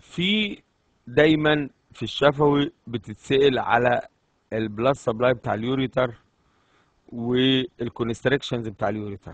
في دايما في الشفوي بتتسأل على البلاد سبلاي بتاع اليوريتر والكونستريكشنز بتاع اليوريتر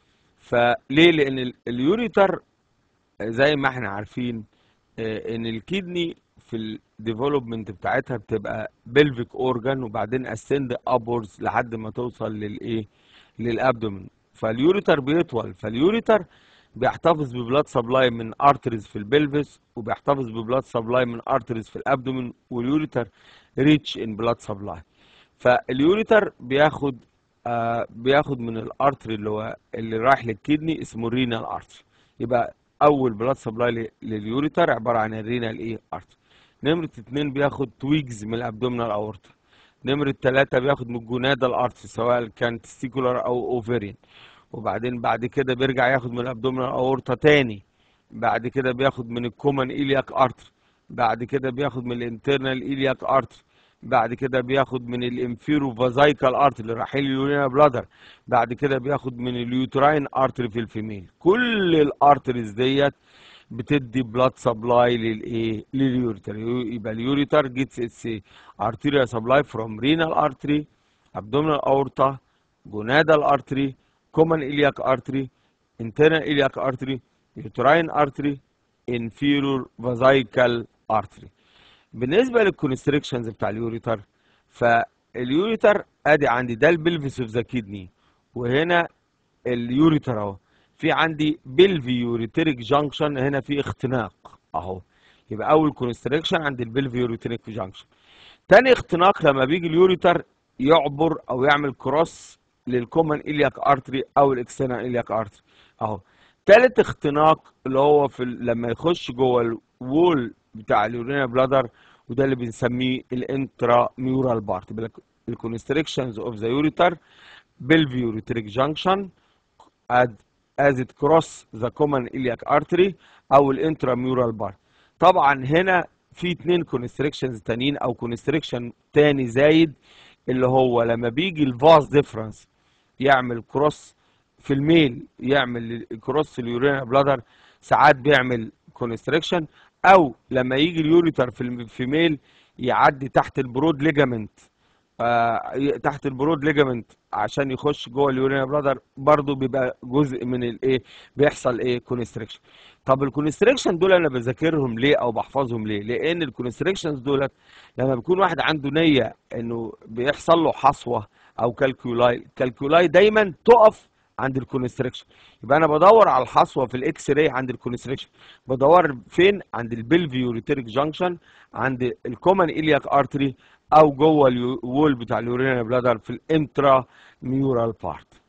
فليه لان ال- اليوريتر زي ما احنا عارفين آه، ان الكدني في الديفلوبمنت بتاعتها بتبقى بلفيك اورجان وبعدين اسند ابورز لحد ما توصل للايه للابدومين فاليوريتر بيطول فاليوريتر بيحتفظ ببلاد سبلاي من ارتريز في البلفس وبيحتفظ ببلاد سبلاي من ارتريز في الابدومين واليوريتر ريتش ان بلاد سبلاي فاليوريتر بياخد آه بياخد من الارتري اللي هو اللي رايح للكدني اسمه الرينال ارتري يبقى اول بلاد سبلاي لليوريتر عباره عن الرينال ايه ارتري نمرة اتنين بياخد تويجز من الابدومينال اورتا نمرة تلاتة بياخد من الجونادال ارتري سواء كان تستيكولار او اوفيريان وبعدين بعد كده بيرجع ياخد من الابدومينال اورتا تاني بعد كده بياخد من الكومن ايلياك ارتري بعد كده بياخد من الانترنال ايلياك ارتري بعد كده بياخد من الانفيرو فازايكال ارتري اللي رايحين اليورينا بلادر بعد كده بياخد من اليوتراين ارتري في الفيميل كل الارتريز ديت بتدي بلاد سبلاي للايه لليوريتر يبقى اليوريتر جيتس اتس ارتيريا سبلاي فروم رينال ارتري ابدومينال اورتا جونادال ارتري كومن ايلياك ارتري internal iliac artery uterine artery inferior vesical artery بالنسبه للكونستريكشنز بتاع اليوريتر فاليوريتر ادي عندي ده البلفيس اوف ذا كيدني وهنا اليوريتر اهو في عندي بلفي يوريتريك جانكشن هنا في اختناق اهو يبقى اول كونستريكشن عند البلفي يوريتريك جانكشن تاني اختناق لما بيجي اليوريتر يعبر او يعمل كروس للكومن إلياك ارتري او الاكسترنال إلياك ارتري اهو تالت اختناق اللي هو في ال- لما يخش جوه الوول بتاع اليورينا بلادر وده اللي بنسميه الانترا ميورال بارت الكونستريكشنز اوف ذا يوريتر بالفيوريتريك جانكشن as it cross the common iliac artery او الانتراميورال بار طبعا هنا في اتنين كونستريكشنز تانيين او كونستريكشن تاني زايد اللي هو لما بيجي الفاز ديفرنس يعمل كروس في الميل يعمل كروس اليورينا بلادر ساعات بيعمل كونستريكشن او لما يجي اليوريتر في الفيميل يعدي تحت البرود ليجامنت آه، تحت البرود ليجامنت عشان يخش جوه اليورينا بلادر برضو بيبقى جزء من الايه بيحصل ايه كونستريكشن طب الكونستريكشن دول انا بذاكرهم ليه او بحفظهم ليه لان الكونستريكشنز دولت لما بيكون واحد عنده نيه انه بيحصل له حصوه او كالكولاي الكالكولاي دايما تقف عند الكونستريكشن يبقى انا بدور على الحصوه في الاكس راي عند الكونستريكشن بدور فين عند البلفيوريتريك جانكشن عند الكومن إلياك ارتري او جوه الوول بتاع اليورينا بلادر في الانترا ميورال بارت